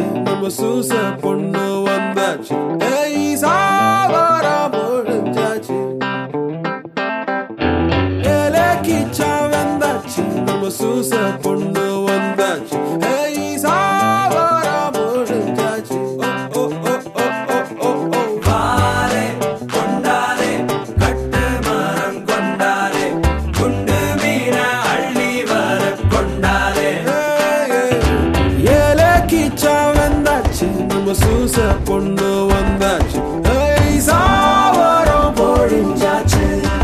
நம்ம சூச பொண்ணு வந்தாச்சு ஏய் சாவாரம் முடிஞ்சாச்சு ஏலே கிச்சா வந்தாச்சு நம்ம சூச பொண்ணு வந்தாச்சு ஏய் சாவாரம் முடிஞ்சாச்சு ஓ ஓ ஓ ஓ ஓ ஓ வாரே கொண்டாரே கட்டு மரம் கொண்டாரே குண்டு மீன அள்ளி வர கொண்டாரே ஏலே கிச்சா வந்தாச்சு நம்ம சூச பொண்ணு வந்தாச்சு ஏய் சாவாரம் முடிஞ்சாச்சு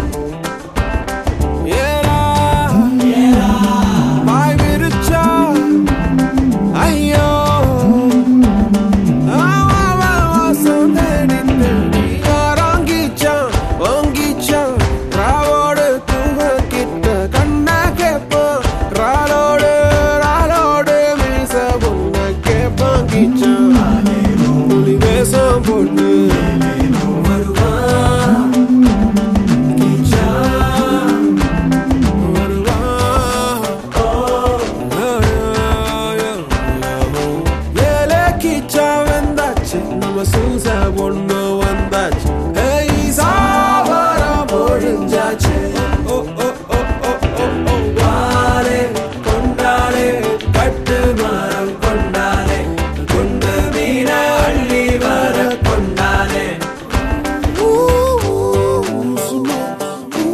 ஏலா வாய் விரிச்சா ஐயோ ஆவா, வா, வாசம் தேடி தேடி யாராங்கிச்சான், வாங்கிச்சான். ராவோடு தூங்க கிட்ட கண்ணை கேட்பான். ராலோடு, ராலோடு மீச பொண்ண கேட்பான் கிச்சான். புலி வேஷம் போட்டு வருவான் கிச்சான். வருவான் ஏலே கிச்சா வந்தாச்சு நம்ம சூச பொண்ணு வந்தாச்சு ஏய் சாவரம் பொழிஞ்சாச்சு ஓ ஓ ஓ ஓ ஓ ஓ வாரே கொண்டாரே கட்டு மரம் கொண்டாரே குண்டு மீன அள்ளி வர கொண்டாரே ஊ, ஊ, சும்மா, ஊ,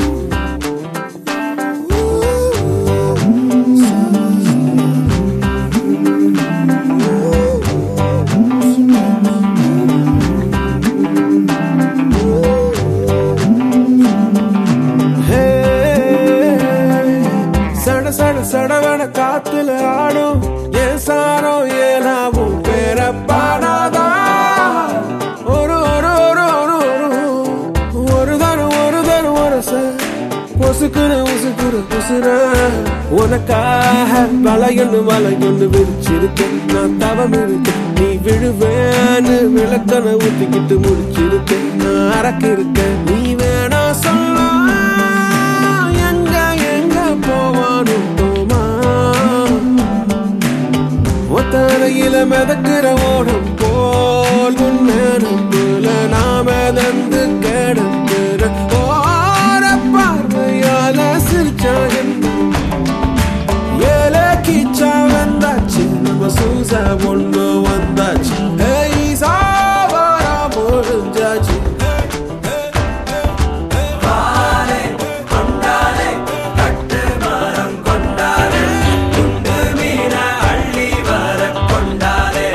ஹே, சட சட சடவன காத்துல ஆடும் ஏன் சாரோ ஏனாவும் பேர பாடாதா ஒரு ஒரு ஒரு ஒரு ஒரு ஒரு தரம் ஒரு தரம் ஒரு பொசுக்குற உசுக்குற உசுர உனக்காக வளையொன்னு வளையொன்னு விரிச்சிருக்கேன் நான் தவம் இருக்கேன் நீ விழுவேன்னு விளக்கண ஊத்திக்கிட்டு முடிச்சிருக்கேன் நான் அரக்கு இருக்கேன் நீ வேணா சொல்ல எங்க எங்க போவானும் தோமா ஒத்தரையில மிதக்கிற ஓடம் போல் உன்னெனப்புல நாம தந்து கிடக்கிற ஓர பார்வையால சிரிச்சா என்ன ஏல கிச்சா வந்தாச்சு நம்ம சூச பொண்ணு வந்தாச்சு ஏய் சாவாரா முடிஞ்சாச்சு வாரே கொண்டாரே கட்டு மரம் கொண்டாரே குண்டு மீன அள்ளி வர கொண்டாரே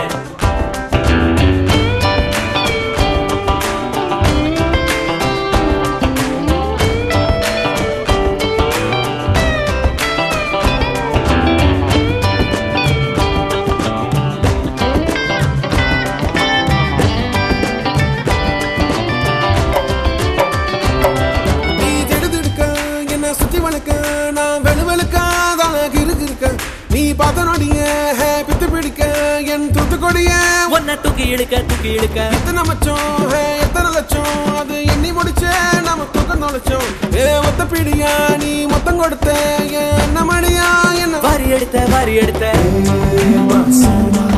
நீ திடுதிடுக்க என்ன சுத்தி வளர்க்க நான் வெளுவெளுக்க தான் இருக்கு இருக்க நீ பார்த்த நொடிய ஹே, பித்து பிடிக்க என் தூத்துக்கொடிய உன்னை தூக்கி இழுக்க தூக்கி இழுக்க எத்தனை மச்சம் ஹே, எத்தனை லட்சம் அது எண்ணி முடிச்ச நம்ம தூக்கம் தொலைச்சோம் ஏ ஒத்த பிடியா நீ மொத்தம் கொடுத்த என்ன மணியா என்ன வாரி எடுத்த வாரி எடுத்த மாசமா